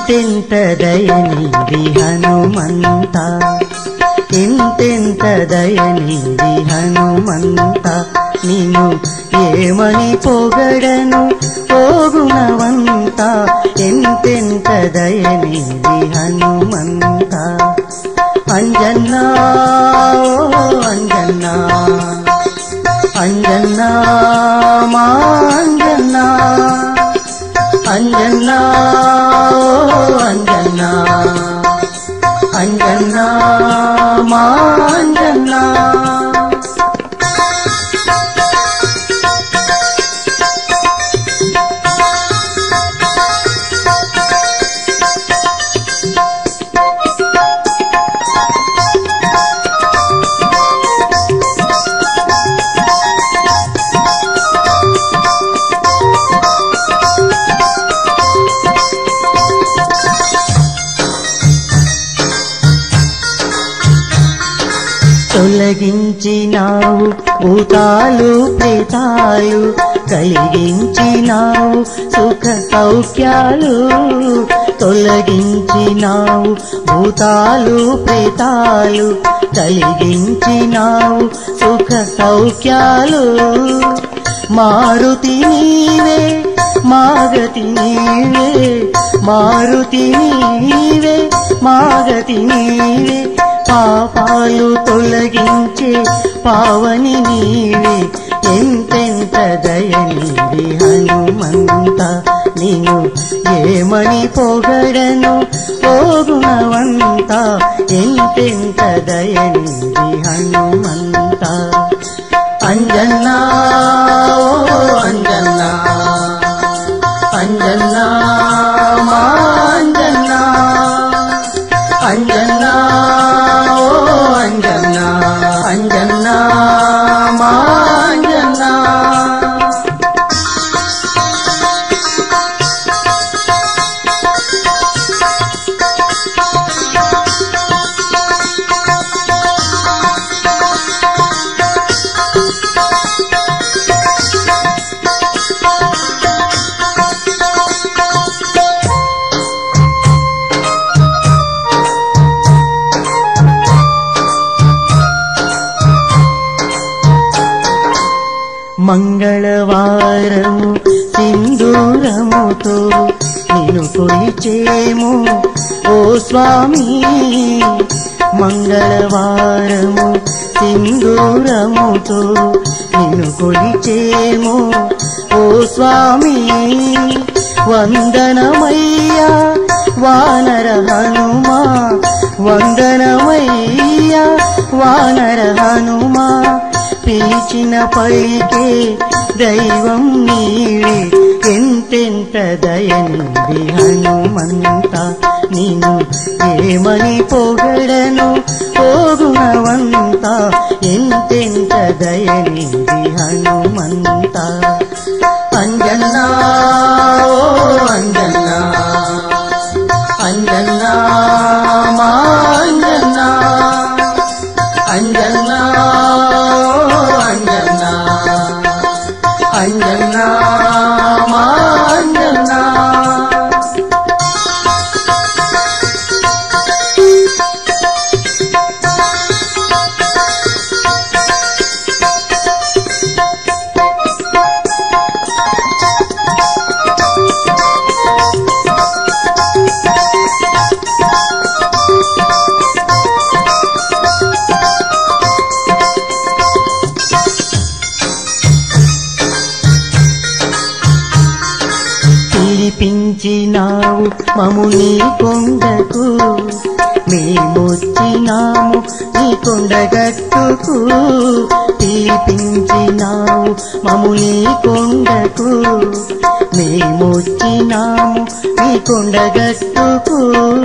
ఎంతెంత దయనిది హనుమంత ఎంతెంత దయనిది హనుమంత నిన్ను ఏమని పొగడను ఓ గుణవంత ఎంతెంత దయనిది హనుమంత అంజన్నా ఓ అంజన్నా అంజన్నా మా అంజన్నా అంజన్నా ఓ అంజన్నా అంజన్నా మా అంజన్నా తొలగించినావు భూతాలు ప్రేతాలు కలిగించినావు సుఖ సౌఖ్యాలు తొలగించినావు భూతాలు ప్రేతాలు కలిగించినావు సుఖ సౌఖ్యాలు మారుతి నీవే మాగతి నీవే మారుతి నీవే మాగతి నీవే పాపాలు తొలగించే పావని నీవే ఎంతెంత దయనిది హనుమంత నేను ఏమని పొగడను ఓ గుణవంత ఎంతెంత దయనిది హనుమంత అంజన్నా ఓ అంజన్నా అంజన్నా మా అంజన్నా అంజన్నా ఓ అంజన్నా అంజన్నా మా అంజన్నా మంగళవారము సింధూరముతో నిన్ను కొలిచేము ఓ స్వామి మంగళవారము సింధూరముతో నిన్ను కొలిచేము ఓ స్వామి వందనమయ్యా వానర హనుమా వందనమయ్యా వానర హనుమా పిలిచిన పలికే దైవం నీవే ఎంతెంత దయనిది హనుమంత నేను ఏమని పొగడను ఓ గుణవంత ఎంతెంత దయనిది హనుమంత అంజన్నా ఓ అంజన్నా అంజన్నా మా అంజన్నా అంజన్నా ఓ అంజన్నా అంజన్నా మా అంజన్నా పిలిపించినావు మము నీ కొండకు మేమొచ్చినాము నీ కొండగట్టుకు పిలిపించినావు మము నీ కొండకు మేమొచ్చినాము నీ కొండగట్టుకు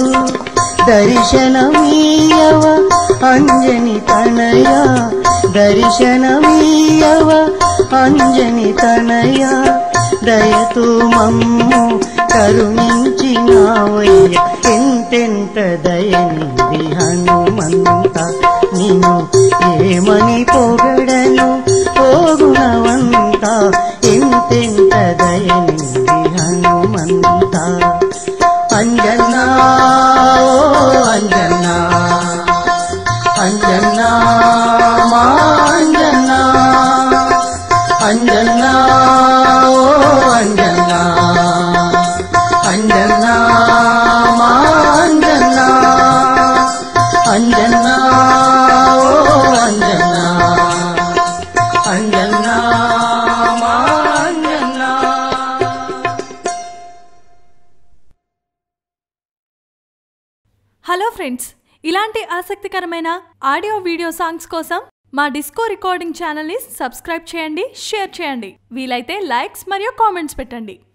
దర్శనమీయవ అంజని తనయ దర్శనమీయవ అంజని తనయ దయతో మమ్ము కరుణించినావయ్య ఎంతెంత దయనిది హనుమంత నిన్ను ఏమని పొగడను ఓ గుణవంత ఎంతెంత దయనిది హనుమంత అంజన్నా ఓ అంజన్నా అంజన్నా మా అంజన్నా అంజన్నా ఓ అంజన్నా అంజన్నా మా అంజన్నా అంజన్నా ఓ అంజన్నా అంజన్నా మా అంజన్నా హలో ఫ్రెండ్స్ ఇలాంటి ఆసక్తికరమైన ఆడియో వీడియో సాంగ్స్ కోసం మా డిస్కో రికార్డింగ్ ఛానల్ని సబ్స్క్రైబ్ చేయండి షేర్ చేయండి వీలైతే లైక్స్ మరియు కామెంట్స్ పెట్టండి